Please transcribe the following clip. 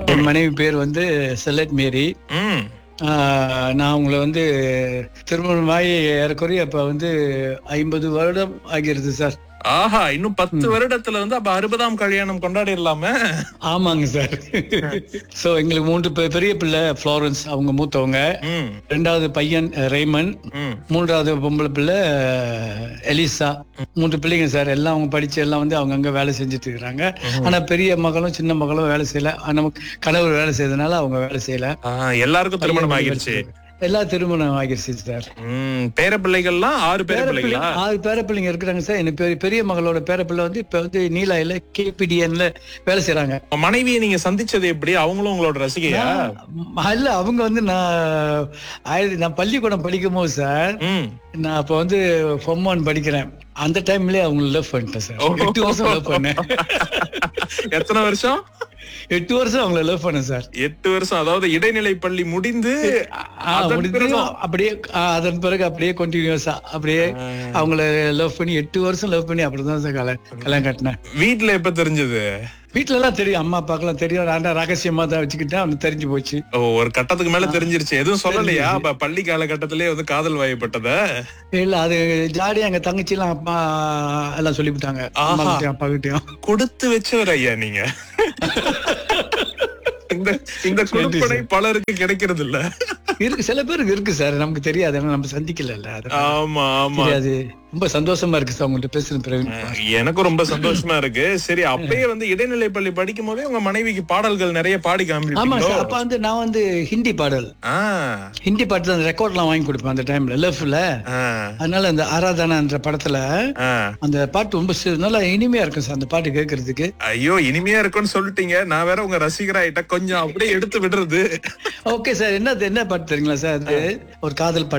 என் மனைவி பேர் வந்து செல்லட் மேரி ம் ஆஹ் நான் உங்களை வந்து திருமணமாகி ஏறக்குறைய அப்ப வந்து ஐம்பது வருடம் ஆகிறது சார் ஆஹா இன்னும் பத்து வருடத்துல வந்து அப்ப அறுபதாம் கல்யாணம் கொண்டாடிடலாமே ஆமாங்க சார் சோ எங்களுக்கு மூன்று பெ- பெரிய பிள்ளை ஃப்ளாரன்ஸ் அவங்க மூத்தவங்க ம் ரெண்டாவது பையன் அஹ், ரேமன் ம் மூன்றாவது பொம்பளை பிள்ளை அஹ், எலிசா மூன்று பிள்ளைங்க சார் எல்லாம் அவங்க படிச்சு எல்லாம் வந்து அவங்க அங்க வேலை செஞ்சுட்டு இருக்கிறாங்க ஆனா பெரிய மகளும் சின்ன மகளும் வேலை செய்யல ஆனா கணவர் வேலை செய்யறதுனால அவங்க வேலை செய்யல ஆ, எல்லாருக்கும் திருமணம் ஆகிருச்சு எல்லா திருமணம் ஆகிருச்சு சார் ம் பேர பிள்ளைகள்லாம் ஆறு பேர பிள்ளைகளா பேரப்பிள்ளை- ஆறு பேர பிள்ளைங்க இருக்கிறாங்க சார் எனக்கு பெரிய பெரிய மகளோட பேர பிள்ளை வந்து இப்ப வந்து நீலாயில கேபிடிஎன்ல வேலை செய்யறாங்க உங்க மனைவியை நீங்க சந்திச்சது எப்படி அவங்களும் உங்களோட ரசிகையா நான் இல்ல அவங்க வந்து நான் ஆயிரத்தி நான் பள்ளிக்கூடம் படிக்கும் போது சார் ம் நான் அப்ப வந்து ஃபார்ம் ஒன் படிக்கிறேன் அந்த டைம்லயே அவங்க லவ் பண்ணிட்டேன் சார் எட்டு வருஷம் லவ் பண்ணேன் எத்தனை வருஷம் எட்டு வருஷம் அவங்கள லவ் பண்ணேன் சார் எட்டு வருஷம் அதாவது இடைநிலை பள்ளி முடிந்து ஆ, அதன் முடிஞ்சு பிறகும் அப்படியே ஆ, அதன் பிறகு அப்படியே கண்டினியூஸா அப்படியே அவங்கள லவ் பண்ணி எட்டு வருஷம் லவ் பண்ணி அப்படிதான் சார் கல்யாணம் கல்யாணம் கட்டினேன் வீட்ல எப்ப தெரிஞ்சது வீட்ல எல்லாம் தெரியும் அம்மா அப்பாக்கெல்லாம் தெரியும் நான் ரகசியமா தான் வச்சுக்கிட்டேன் அவனுக்கு தெரிஞ்சு போச்சு ஓ ஒரு கட்டத்துக்கு மேல தெரிஞ்சிருச்சு எதுவும் சொல்லலையா அப்ப பள்ளி காலகட்டத்திலே வந்து காதல் வாயப்பட்டத இல்ல அது ஜாலியா எங்க தங்கச்சி எல்லாம் அப்பா எல்லாம் சொல்லிவிட்டாங்க அம்மா ஆஹா. கிட்டயும் அப்பா கிட்டயும் கொடுத்து வச்சவர் ஐயா நீங்க இந்த இந்த கொடுப்பனை பலருக்கு கிடைக்கிறது இல்ல இருக்கு சில பேருக்கு இருக்கு சார் நமக்கு தெரியாது ஏன்னா நம்ம சந்திக்கல அது ஆமா ஆமா தெரியாது ரொம்ப சந்தோஷமா இருக்கு சார் உங்கள்ட்ட பேசுறது பிறகு எனக்கும் ரொம்ப சந்தோஷமா இருக்கு சரி அப்பயே வந்து இடைநிலை பள்ளி படிக்கும் போதே உங்க மனைவிக்கு பாடல்கள் நிறைய பாடி ஆமா காமிப்பீங்களோ சார் அப்ப வந்து நான் வந்து ஹிந்தி பாடல் ஆ, ஹிந்தி பாட்டு அந்த ரெக்கார்ட் எல்லாம் வாங்கி கொடுப்பேன் அந்த டைம்ல லெஃப்ட்ல ஆ, அதனால அந்த ஆராதனான்ற படத்துல ஆ. அந்த பாட்டு ரொம்ப சி- நல்லா இனிமையா இருக்கும் சார் அந்த பாட்டு கேட்கறதுக்கு ஐயோ இனிமையா இருக்கும்னு சொல்லிட்டீங்க நான் வேற உங்க ரசிகராயிட்ட கொஞ்சம் அப்படியே எடுத்து விடுறது ஓகே சார் என்ன என்ன பாட்டு தெரியுங்களா சார் அது ஒரு காதல் பாட்டு